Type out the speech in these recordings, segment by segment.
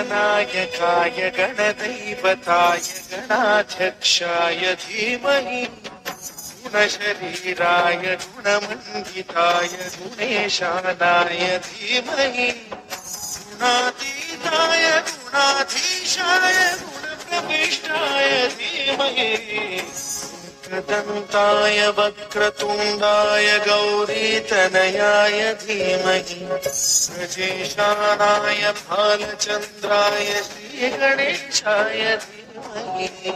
गणनायकाय गणदैवताय गणाध्यक्षाय धीमहि गुणशरीराय गुणमण्डिताय गुणेशानाय धीमहि गुणातीताय गुणाधीशाय गुणप्रविष्टाय धीमहि दन्ताय वक्रतुण्डाय गौरीतनयाय धीमहि प्रजेशानाय भालचन्द्राय श्रीगणेशाय धीमहि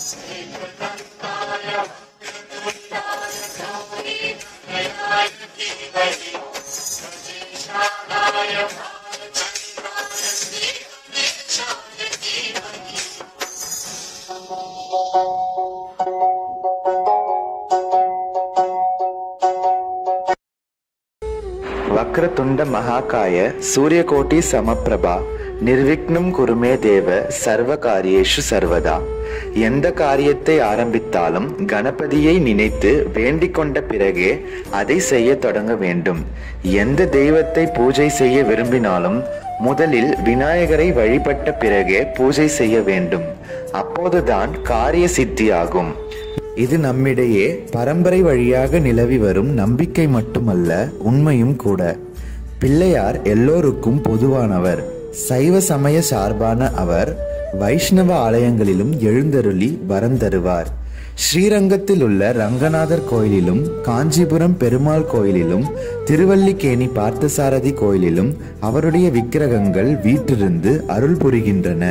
ವಕ್ರತುಂಡ ಮಹಾಕಾಯ ಸೂರ್ಯಕೋಟಿ ಸಮಪ್ರಭಾ நிர்விக்னம் குருமே தேவ சர்வ காரியேஷு சர்வதா எந்த காரியத்தை ஆரம்பித்தாலும் கணபதியை நினைத்து வேண்டிக் கொண்ட பிறகே அதை செய்ய தொடங்க வேண்டும் எந்த தெய்வத்தை பூஜை செய்ய விரும்பினாலும் முதலில் விநாயகரை வழிபட்ட பிறகே பூஜை செய்ய வேண்டும் அப்போதுதான் காரிய சித்தியாகும் இது நம்மிடையே பரம்பரை வழியாக நிலவி வரும் நம்பிக்கை மட்டுமல்ல உண்மையும் கூட பிள்ளையார் எல்லோருக்கும் பொதுவானவர் சைவ சமய சார்பான அவர் வைஷ்ணவ ஆலயங்களிலும் எழுந்தருளி வரம் தருவார் ஸ்ரீரங்கத்தில் உள்ள ரங்கநாதர் கோயிலிலும் காஞ்சிபுரம் பெருமாள் கோயிலிலும் திருவல்லிக்கேணி பார்த்தசாரதி கோயிலிலும் அவருடைய விக்கிரகங்கள் வீற்றிருந்து அருள் புரிகின்றன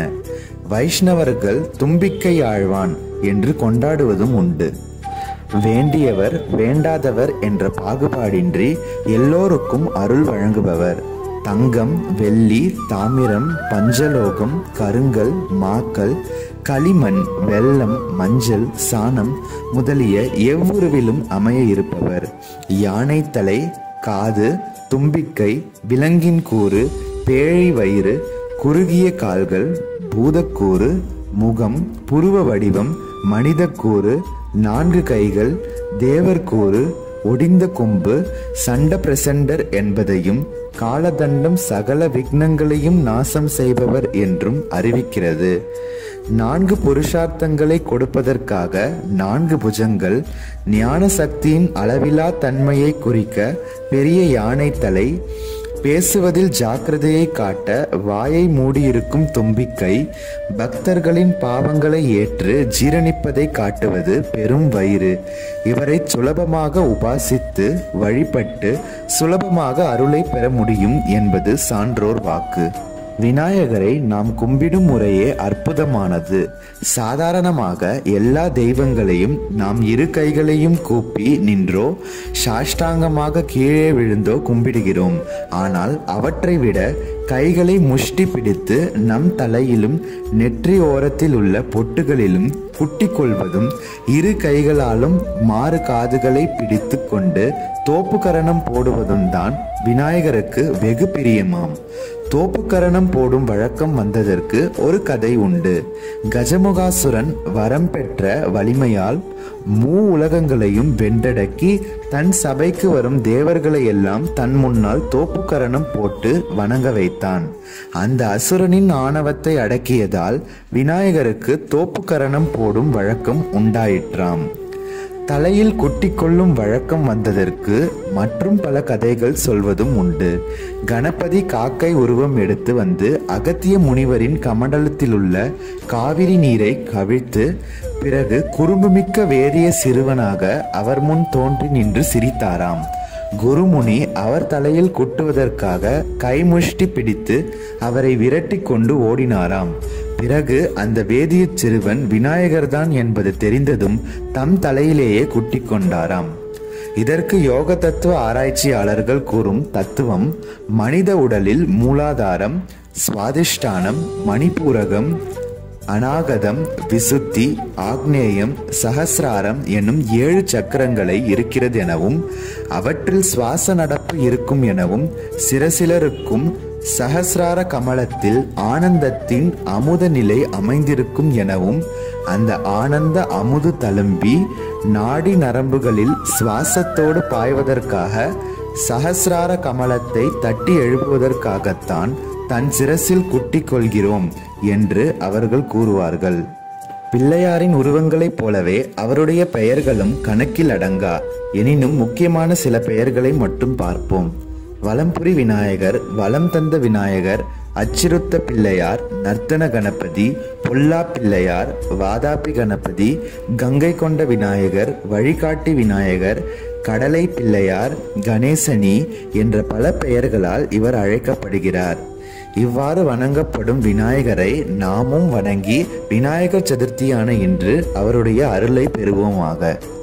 வைஷ்ணவர்கள் தும்பிக்கை ஆழ்வான் என்று கொண்டாடுவதும் உண்டு வேண்டியவர் வேண்டாதவர் என்ற பாகுபாடின்றி எல்லோருக்கும் அருள் வழங்குபவர் தங்கம் வெள்ளி தாமிரம் பஞ்சலோகம் கருங்கல் மாக்கல் களிமண் வெல்லம் மஞ்சள் சாணம் முதலிய எவ்வுருவிலும் அமைய இருப்பவர் யானை தலை காது தும்பிக்கை விலங்கின் கூறு பேழை வயிறு குறுகிய கால்கள் பூதக்கூறு முகம் புருவ வடிவம் மனிதக்கூறு நான்கு கைகள் தேவர்கூறு ஒடிந்த கொம்பு சண்ட பிரசண்டர் என்பதையும் காலதண்டம் சகல விக்னங்களையும் நாசம் செய்பவர் என்றும் அறிவிக்கிறது நான்கு புருஷார்த்தங்களை கொடுப்பதற்காக நான்கு புஜங்கள் ஞான சக்தியின் அளவிலா தன்மையை குறிக்க பெரிய யானை தலை பேசுவதில் ஜாக்கிரதையை காட்ட வாயை மூடியிருக்கும் தும்பிக்கை பக்தர்களின் பாவங்களை ஏற்று ஜீரணிப்பதை காட்டுவது பெரும் வயிறு இவரை சுலபமாக உபாசித்து வழிபட்டு சுலபமாக அருளை பெற முடியும் என்பது சான்றோர் வாக்கு விநாயகரை நாம் கும்பிடும் முறையே அற்புதமானது சாதாரணமாக எல்லா தெய்வங்களையும் நாம் இரு கைகளையும் கூப்பி நின்றோ சாஷ்டாங்கமாக கீழே விழுந்தோ கும்பிடுகிறோம் ஆனால் அவற்றை விட கைகளை முஷ்டி பிடித்து நம் தலையிலும் நெற்றி ஓரத்தில் உள்ள பொட்டுகளிலும் குட்டிக் கொள்வதும் இரு கைகளாலும் மாறு காதுகளை பிடித்து கொண்டு தோப்புக்கரணம் போடுவதும் தான் விநாயகருக்கு வெகு பிரியமாம் தோப்புக்கரணம் போடும் வழக்கம் வந்ததற்கு ஒரு கதை உண்டு கஜமுகாசுரன் வரம் பெற்ற வலிமையால் மூ உலகங்களையும் வென்றடக்கி தன் சபைக்கு வரும் தேவர்களை எல்லாம் தன் முன்னால் தோப்புக்கரணம் போட்டு வணங்க வைத்தான் அந்த அசுரனின் ஆணவத்தை அடக்கியதால் விநாயகருக்கு தோப்புக்கரணம் போடும் வழக்கம் உண்டாயிற்றாம் தலையில் குட்டிக்கொள்ளும் வழக்கம் வந்ததற்கு மற்றும் பல கதைகள் சொல்வதும் உண்டு கணபதி காக்கை உருவம் எடுத்து வந்து அகத்திய முனிவரின் கமண்டலத்தில் உள்ள காவிரி நீரை கவிழ்த்து பிறகு குறும்புமிக்க வேறிய சிறுவனாக அவர் முன் தோன்றி நின்று சிரித்தாராம் குருமுனி அவர் தலையில் குட்டுவதற்காக கைமுஷ்டி பிடித்து அவரை விரட்டி கொண்டு ஓடினாராம் பிறகு அந்த வேதியச் சிறுவன் விநாயகர்தான் என்பது தெரிந்ததும் தம் தலையிலேயே குட்டிக் கொண்டாராம் இதற்கு யோக தத்துவ ஆராய்ச்சியாளர்கள் கூறும் தத்துவம் மனித உடலில் மூலாதாரம் சுவாதிஷ்டானம் மணிப்பூரகம் அநாகதம் விசுத்தி ஆக்னேயம் சகசிராரம் என்னும் ஏழு சக்கரங்களை இருக்கிறது எனவும் அவற்றில் சுவாச நடப்பு இருக்கும் எனவும் சிறசிலருக்கும் சகசிரார கமலத்தில் ஆனந்தத்தின் அமுத நிலை அமைந்திருக்கும் எனவும் அந்த ஆனந்த அமுது தழும்பி நாடி நரம்புகளில் சுவாசத்தோடு பாய்வதற்காக சகசிரார கமலத்தை தட்டி எழுப்புவதற்காகத்தான் தன் சிரசில் குட்டிக் கொள்கிறோம் என்று அவர்கள் கூறுவார்கள் பிள்ளையாரின் உருவங்களைப் போலவே அவருடைய பெயர்களும் கணக்கில் அடங்கா எனினும் முக்கியமான சில பெயர்களை மட்டும் பார்ப்போம் வலம்புரி விநாயகர் வலம் தந்த விநாயகர் அச்சிருத்த பிள்ளையார் நர்த்தன கணபதி பொல்லா பிள்ளையார் வாதாபி கணபதி கங்கை கொண்ட விநாயகர் வழிகாட்டி விநாயகர் கடலை பிள்ளையார் கணேசனி என்ற பல பெயர்களால் இவர் அழைக்கப்படுகிறார் இவ்வாறு வணங்கப்படும் விநாயகரை நாமும் வணங்கி விநாயகர் சதுர்த்தியான இன்று அவருடைய அருளை பெறுவோமாக